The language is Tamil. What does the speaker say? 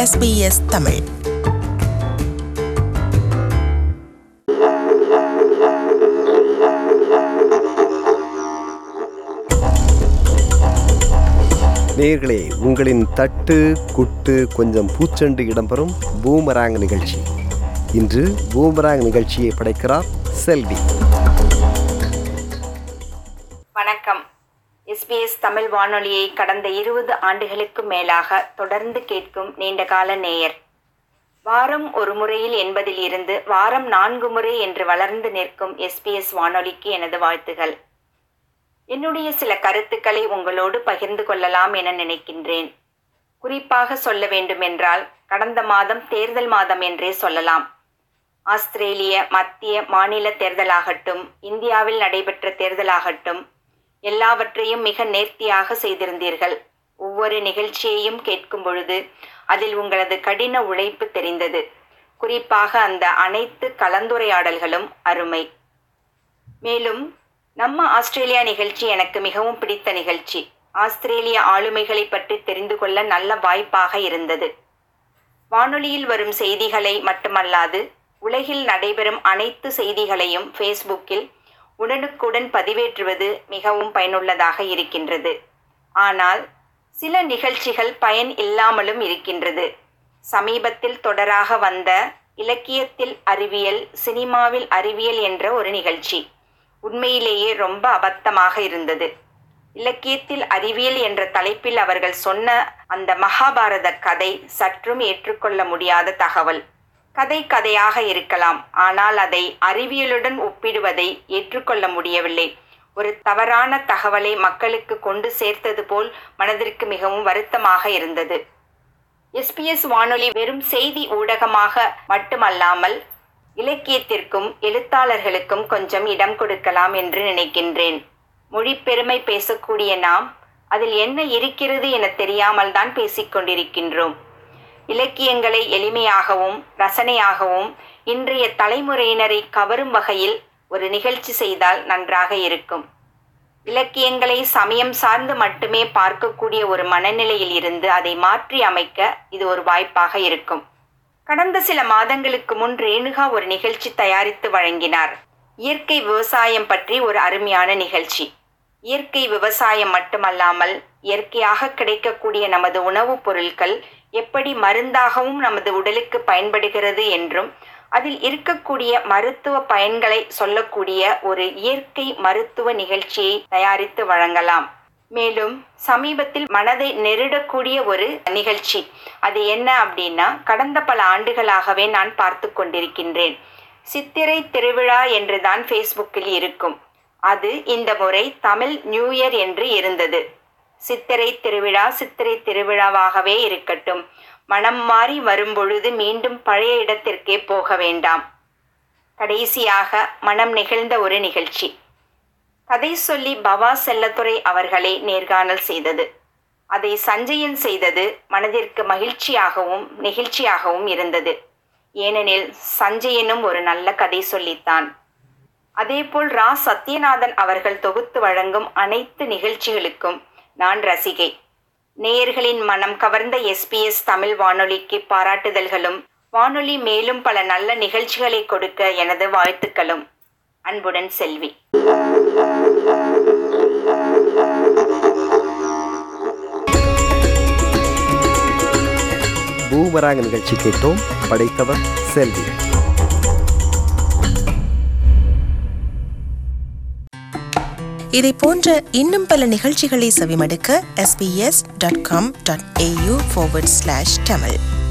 SBS தமிழ் நேயர்களே உங்களின் தட்டு குட்டு கொஞ்சம் பூச்செண்டு இடம்பெறும் பூமராங் நிகழ்ச்சி இன்று பூமராங் நிகழ்ச்சியை படைக்கிறார் செல்வி வணக்கம் எஸ்பிஎஸ் தமிழ் வானொலியை கடந்த இருபது ஆண்டுகளுக்கு மேலாக தொடர்ந்து கேட்கும் நீண்டகால நேயர் வாரம் ஒரு முறையில் என்பதில் இருந்து வாரம் நான்கு முறை என்று வளர்ந்து நிற்கும் எஸ்பிஎஸ் வானொலிக்கு எனது வாழ்த்துகள் என்னுடைய சில கருத்துக்களை உங்களோடு பகிர்ந்து கொள்ளலாம் என நினைக்கின்றேன் குறிப்பாக சொல்ல வேண்டுமென்றால் கடந்த மாதம் தேர்தல் மாதம் என்றே சொல்லலாம் ஆஸ்திரேலிய மத்திய மாநில தேர்தலாகட்டும் இந்தியாவில் நடைபெற்ற தேர்தலாகட்டும் எல்லாவற்றையும் மிக நேர்த்தியாக செய்திருந்தீர்கள் ஒவ்வொரு நிகழ்ச்சியையும் கேட்கும் பொழுது அதில் உங்களது கடின உழைப்பு தெரிந்தது குறிப்பாக அந்த அனைத்து கலந்துரையாடல்களும் அருமை மேலும் நம்ம ஆஸ்திரேலியா நிகழ்ச்சி எனக்கு மிகவும் பிடித்த நிகழ்ச்சி ஆஸ்திரேலிய ஆளுமைகளை பற்றி தெரிந்து கொள்ள நல்ல வாய்ப்பாக இருந்தது வானொலியில் வரும் செய்திகளை மட்டுமல்லாது உலகில் நடைபெறும் அனைத்து செய்திகளையும் ஃபேஸ்புக்கில் உடனுக்குடன் பதிவேற்றுவது மிகவும் பயனுள்ளதாக இருக்கின்றது ஆனால் சில நிகழ்ச்சிகள் பயன் இல்லாமலும் இருக்கின்றது சமீபத்தில் தொடராக வந்த இலக்கியத்தில் அறிவியல் சினிமாவில் அறிவியல் என்ற ஒரு நிகழ்ச்சி உண்மையிலேயே ரொம்ப அபத்தமாக இருந்தது இலக்கியத்தில் அறிவியல் என்ற தலைப்பில் அவர்கள் சொன்ன அந்த மகாபாரத கதை சற்றும் ஏற்றுக்கொள்ள முடியாத தகவல் கதை கதையாக இருக்கலாம் ஆனால் அதை அறிவியலுடன் ஒப்பிடுவதை ஏற்றுக்கொள்ள முடியவில்லை ஒரு தவறான தகவலை மக்களுக்கு கொண்டு சேர்த்தது போல் மனதிற்கு மிகவும் வருத்தமாக இருந்தது எஸ்பிஎஸ் வானொலி வெறும் செய்தி ஊடகமாக மட்டுமல்லாமல் இலக்கியத்திற்கும் எழுத்தாளர்களுக்கும் கொஞ்சம் இடம் கொடுக்கலாம் என்று நினைக்கின்றேன் மொழி பெருமை பேசக்கூடிய நாம் அதில் என்ன இருக்கிறது என தெரியாமல் தான் பேசிக்கொண்டிருக்கின்றோம் இலக்கியங்களை எளிமையாகவும் ரசனையாகவும் இன்றைய தலைமுறையினரை கவரும் வகையில் ஒரு நிகழ்ச்சி செய்தால் நன்றாக இருக்கும் இலக்கியங்களை சமயம் சார்ந்து மட்டுமே பார்க்கக்கூடிய ஒரு மனநிலையில் இருந்து அதை மாற்றி அமைக்க இது ஒரு வாய்ப்பாக இருக்கும் கடந்த சில மாதங்களுக்கு முன் ரேணுகா ஒரு நிகழ்ச்சி தயாரித்து வழங்கினார் இயற்கை விவசாயம் பற்றி ஒரு அருமையான நிகழ்ச்சி இயற்கை விவசாயம் மட்டுமல்லாமல் இயற்கையாக கிடைக்கக்கூடிய நமது உணவுப் பொருட்கள் எப்படி மருந்தாகவும் நமது உடலுக்கு பயன்படுகிறது என்றும் அதில் இருக்கக்கூடிய மருத்துவ பயன்களை சொல்லக்கூடிய ஒரு இயற்கை மருத்துவ நிகழ்ச்சியை தயாரித்து வழங்கலாம் மேலும் சமீபத்தில் மனதை நெருடக்கூடிய ஒரு நிகழ்ச்சி அது என்ன அப்படின்னா கடந்த பல ஆண்டுகளாகவே நான் பார்த்து கொண்டிருக்கின்றேன் சித்திரை திருவிழா என்றுதான் ஃபேஸ்புக்கில் இருக்கும் அது இந்த முறை தமிழ் நியூ இயர் என்று இருந்தது சித்திரை திருவிழா சித்திரை திருவிழாவாகவே இருக்கட்டும் மனம் மாறி வரும்பொழுது மீண்டும் பழைய இடத்திற்கே போக வேண்டாம் கடைசியாக மனம் நெகிழ்ந்த ஒரு நிகழ்ச்சி கதை சொல்லி பவா செல்லத்துறை அவர்களே நேர்காணல் செய்தது அதை சஞ்சயன் செய்தது மனதிற்கு மகிழ்ச்சியாகவும் நெகிழ்ச்சியாகவும் இருந்தது ஏனெனில் சஞ்சயனும் ஒரு நல்ல கதை சொல்லித்தான் அதேபோல் ரா சத்யநாதன் அவர்கள் தொகுத்து வழங்கும் அனைத்து நிகழ்ச்சிகளுக்கும் நான் ரசிகை நேயர்களின் மனம் கவர்ந்த எஸ்பிஎஸ் தமிழ் வானொலிக்கு பாராட்டுதல்களும் வானொலி மேலும் பல நல்ல நிகழ்ச்சிகளை கொடுக்க எனது வாழ்த்துக்களும் அன்புடன் செல்வி பூமராங் நிகழ்ச்சி கேட்டோம் படைத்தவர் செல்வி இதை போன்ற இன்னும் பல நிகழ்ச்சிகளை செவிமடுக்க sbs.com.au forward slash tamil